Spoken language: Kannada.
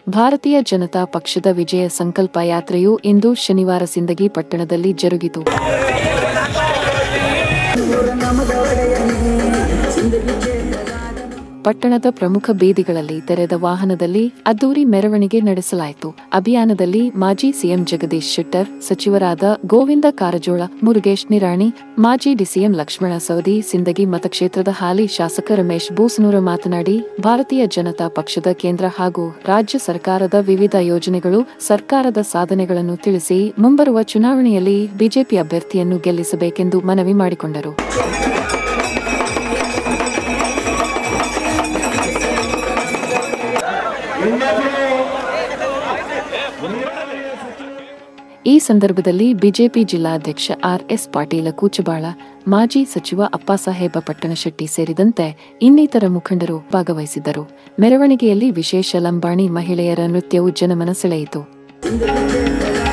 ಭಾರತೀಯ ಜನತಾ ಪಕ್ಷದ ವಿಜಯ ಸಂಕಲ್ಪ ಯಾತ್ರೆಯು ಇಂದು ಶನಿವಾರ ಸಿಂದಗಿ ಪಟ್ಟಣದಲ್ಲಿ ಜರುಗಿತು ಪಟ್ಟಣದ ಪ್ರಮುಖ ಬೀದಿಗಳಲ್ಲಿ ತೆರೆದ ವಾಹನದಲ್ಲಿ ಅದ್ದೂರಿ ಮೆರವಣಿಗೆ ನಡೆಸಲಾಯಿತು ಅಭಿಯಾನದಲ್ಲಿ ಮಾಜಿ ಸಿಎಂ ಜಗದೀಶ್ ಶೆಟ್ಟರ್ ಸಚಿವರಾದ ಗೋವಿಂದ ಕಾರಜೋಳ ಮುರುಗೇಶ್ ನಿರಾಣಿ ಮಾಜಿ ಡಿಸಿಎಂ ಲಕ್ಷ್ಮಣ ಸವದಿ ಸಿಂದಗಿ ಮತಕ್ಷೇತ್ರದ ಹಾಲಿ ಶಾಸಕ ರಮೇಶ್ ಬೂಸನೂರ ಮಾತನಾಡಿ ಭಾರತೀಯ ಜನತಾ ಪಕ್ಷದ ಕೇಂದ್ರ ಹಾಗೂ ರಾಜ್ಯ ಸರ್ಕಾರದ ವಿವಿಧ ಯೋಜನೆಗಳು ಸರ್ಕಾರದ ಸಾಧನೆಗಳನ್ನು ತಿಳಿಸಿ ಮುಂಬರುವ ಚುನಾವಣೆಯಲ್ಲಿ ಬಿಜೆಪಿ ಅಭ್ಯರ್ಥಿಯನ್ನು ಗೆಲ್ಲಿಸಬೇಕೆಂದು ಮನವಿ ಮಾಡಿಕೊಂಡರು ಈ ಸಂದರ್ಭದಲ್ಲಿ ಬಿಜೆಪಿ ಜಿಲ್ಲಾಧ್ಯಕ್ಷ ಆರ್ ಎಸ್ ಪಾಟೀಲ ಕೂಚಬಾಳ ಮಾಜಿ ಸಚಿವ ಅಪ್ಪಾಸಾಹೇಬ ಪಟ್ಟಣಶೆಟ್ಟಿ ಸೇರಿದಂತೆ ಇನ್ನಿತರ ಮುಖಂಡರು ಭಾಗವಹಿಸಿದ್ದರು ಮೆರವಣಿಗೆಯಲ್ಲಿ ವಿಶೇಷ ಲಂಬಾಣಿ ಮಹಿಳೆಯರ ನೃತ್ಯವು ಜನಮನ ಸೆಳೆಯಿತು